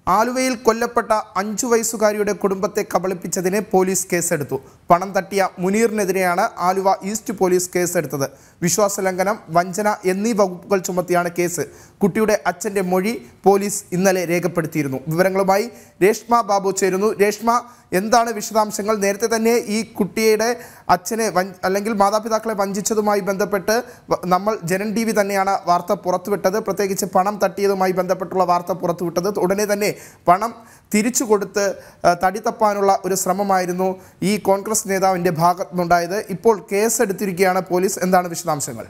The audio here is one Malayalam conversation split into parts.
ആലുവയിൽ കൊല്ലപ്പെട്ട അഞ്ചു വയസ്സുകാരിയുടെ കുടുംബത്തെ കബളിപ്പിച്ചതിന് പോലീസ് കേസെടുത്തു പണം തട്ടിയ മുനീറിനെതിരെയാണ് ആലുവ ഈസ്റ്റ് പോലീസ് കേസെടുത്തത് വിശ്വാസലംഘനം വഞ്ചന എന്നീ വകുപ്പുകൾ ചുമത്തിയാണ് കേസ് കുട്ടിയുടെ അച്ഛന്റെ മൊഴി പോലീസ് ഇന്നലെ രേഖപ്പെടുത്തിയിരുന്നു വിവരങ്ങളുമായി രേഷ്മ ബാബു ചേരുന്നു രേഷ്മ എന്താണ് വിശദാംശങ്ങൾ നേരത്തെ തന്നെ ഈ കുട്ടിയുടെ അച്ഛനെ വഞ്ച അല്ലെങ്കിൽ മാതാപിതാക്കളെ വഞ്ചിച്ചതുമായി ബന്ധപ്പെട്ട് വ- നമ്മൾ ജനൻ ടി വി തന്നെയാണ് വാർത്ത പുറത്തുവിട്ടത് പ്രത്യേകിച്ച് പണം തട്ടിയതുമായി ബന്ധപ്പെട്ടുള്ള വാർത്ത പുറത്തുവിട്ടത് ഉടനെ തന്നെ പണം തിരിച്ചു കൊടുത്ത് ആ, തടി തപ്പാനുള്ള ഒരു ശ്രമമായിരുന്നു ഈ കോൺഗ്രസ് നേതാവിൻ്റെ ഭാഗത്തുനിന്നുണ്ടായത് ഇപ്പോൾ കേസെടുത്തിരിക്കുകയാണ് പോലീസ് എന്താണ് വിശദാംശങ്ങൾ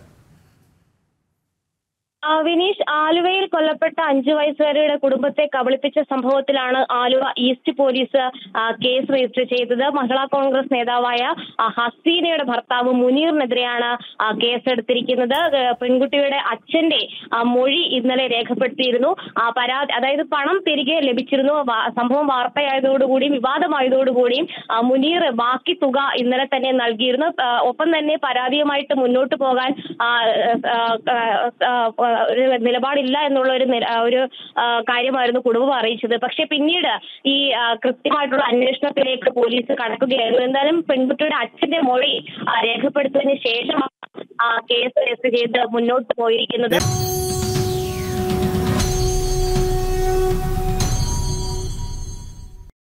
ആ, വിനീഷ് ആലുവയിൽ കൊല്ലപ്പെട്ട അഞ്ചു വയസ്സുകാരിയുടെ കുടുംബത്തെ കബളിപ്പിച്ച സംഭവത്തിലാണ് ആലുവ ഈസ്റ്റ് പോലീസ് ആ, കേസ് രജിസ്റ്റർ ചെയ്തത് മഹിളാ കോൺഗ്രസ് നേതാവായ ആ, ഹസീനയുടെ ഭർത്താവ് മുനീറിനെതിരെയാണ് ആ, കേസെടുത്തിരിക്കുന്നത് ഏ, പെൺകുട്ടിയുടെ അച്ഛന്റെ ആ, മൊഴി ഇന്നലെ രേഖപ്പെടുത്തിയിരുന്നു ആ പരാതി അതായത് പണം തിരികെ ലഭിച്ചിരുന്നു വാ- സംഭവം വാർത്തയായതോടുകൂടിയും വിവാദമായതോടുകൂടിയും ആ, മുനീർ ബാക്കി തുക ഇന്നലെ തന്നെ നൽകിയിരുന്നു ആ, ഒപ്പം തന്നെ പരാതിയുമായിട്ട് മുന്നോട്ട് പോകാൻ ആ, ആ, ആ, ആ, ഒരു നിലപാടില്ല എന്നുള്ള ഒരു നില- ആ, ഒരു ആ, കാര്യമായിരുന്നു കുടുംബം അറിയിച്ചത് പക്ഷെ പിന്നീട് ഈ ആ, കൃത്യമായിട്ടുള്ള അന്വേഷണത്തിലേക്ക് പോലീസ് കടക്കുകയായിരുന്നു എന്തായാലും പെൺകുട്ടിയുടെ അച്ഛന്റെ മൊഴി ആ, രേഖപ്പെടുത്തിയതിനു ശേഷമാണ് ആ കേസ് രജിസ്റ്റർ ചെയ്ത് മുന്നോട്ട് പോയിരിക്കുന്നത്